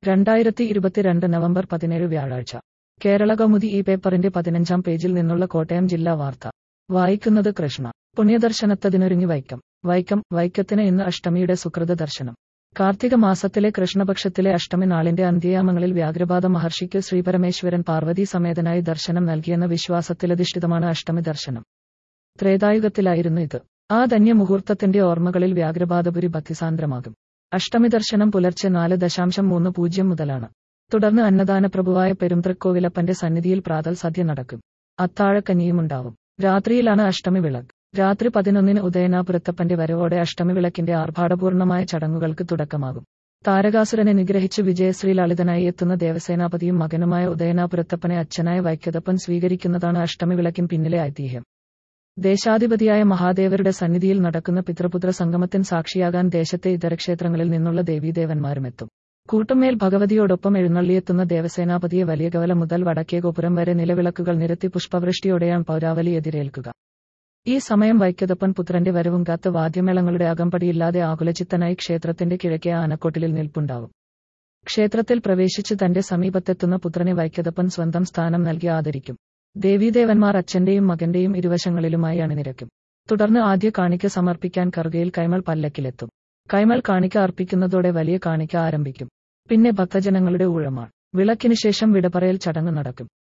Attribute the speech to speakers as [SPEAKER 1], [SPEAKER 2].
[SPEAKER 1] രണ്ടായിരത്തി ഇരുപത്തിരണ്ട് നവംബർ പതിനേഴ് വ്യാഴാഴ്ച കേരള കൗമുദി ഈ പേപ്പറിന്റെ പതിനഞ്ചാം പേജിൽ നിന്നുള്ള കോട്ടയം ജില്ലാ വാർത്ത വായിക്കുന്നത് കൃഷ്ണ പുണ്യദർശനത്തതിനൊരുങ്ങി വൈക്കം വൈക്കം വൈക്കത്തിന് ഇന്ന് അഷ്ടമിയുടെ സുകൃത ദർശനം കാർത്തിക മാസത്തിലെ കൃഷ്ണപക്ഷത്തിലെ അഷ്ടമി നാളിന്റെ അന്ത്യയാമങ്ങളിൽ വ്യാഘ്രപാദ മഹർഷിക്ക് ശ്രീപരമേശ്വരൻ പാർവതി സമേതനായി ദർശനം നൽകിയെന്ന വിശ്വാസത്തിലധിഷ്ഠിതമാണ് അഷ്ടമി ദർശനം ത്രേതായുഗത്തിലായിരുന്നു ഇത് ആ ധന്യ മുഹൂർത്തത്തിന്റെ ഓർമ്മകളിൽ വ്യാഘ്രപാദപുരി ഭക്തിസാന്ദ്രമാകും അഷ്ടമി ദർശനം പുലർച്ചെ നാല് ദശാംശം മൂന്ന് പൂജ്യം മുതലാണ് തുടർന്ന് അന്നദാന പ്രഭുവായ പെരുംതൃക്കോവിലപ്പന്റെ സന്നിധിയിൽ പ്രാതൽ സദ്യ നടക്കും അത്താഴക്കഞ്ഞിയുമുണ്ടാവും രാത്രിയിലാണ് അഷ്ടമി വിളക്ക് രാത്രി പതിനൊന്നിന് ഉദയനാപുരത്തപ്പന്റെ വരവോടെ അഷ്ടമി വിളക്കിന്റെ ആർഭാടപൂർണമായ ചടങ്ങുകൾക്ക് തുടക്കമാകും താരകാസുരനെ നിഗ്രഹിച്ച് വിജയശ്രീ ലളിതനായി എത്തുന്ന ദേവസേനാപതിയും മകനുമായ ഉദയനാപുരത്തപ്പനെ അച്ഛനായ വൈക്കതപ്പൻ സ്വീകരിക്കുന്നതാണ് അഷ്ടമി വിളക്കിൻ പിന്നിലെ ഐതിഹ്യം ദേശാധിപതിയായ മഹാദേവരുടെ സന്നിധിയിൽ നടക്കുന്ന പിതൃപുത്ര സംഗമത്തിന് സാക്ഷിയാകാൻ ദേശത്തെ ഇതര ക്ഷേത്രങ്ങളിൽ നിന്നുള്ള ദേവീദേവന്മാരുമെത്തും കൂട്ടുമേൽ ഭഗവതിയോടൊപ്പം എഴുന്നള്ളിയെത്തുന്ന ദേവസേനാപതിയെ വലിയ കവല മുതൽ വടക്കേ ഗോപുരം വരെ നിലവിളക്കുകൾ നിരത്തി പുഷ്പവൃഷ്ടിയോടെയാണ് പൗരാവലി എതിരേൽക്കുക ഈ സമയം വൈക്കതപ്പൻ പുത്രന്റെ വരവും കാത്ത് വാദ്യമേളങ്ങളുടെ അകമ്പടിയില്ലാതെ ആകുലചിത്തനായി ക്ഷേത്രത്തിന്റെ കിഴക്കേ ആനക്കൊട്ടിലിൽ നിൽപ്പുണ്ടാവും ക്ഷേത്രത്തിൽ പ്രവേശിച്ച് തന്റെ സമീപത്തെത്തുന്ന പുത്രനെ വൈക്കതപ്പൻ സ്വന്തം സ്ഥാനം നൽകി ആദരിക്കും ദേവീദേവന്മാർ അച്ഛന്റെയും മകന്റെയും ഇരുവശങ്ങളിലുമായി അണിനിരക്കും തുടർന്ന് ആദ്യ കാണിക്ക സമർപ്പിക്കാൻ കറുകയിൽ കൈമൾ പല്ലക്കിലെത്തും കൈമൾ കാണിക്ക അർപ്പിക്കുന്നതോടെ വലിയ കാണിക്ക ആരംഭിക്കും പിന്നെ ഭക്തജനങ്ങളുടെ ഊഴമാൾ വിളക്കിനു ശേഷം വിടപറയൽ ചടങ്ങ് നടക്കും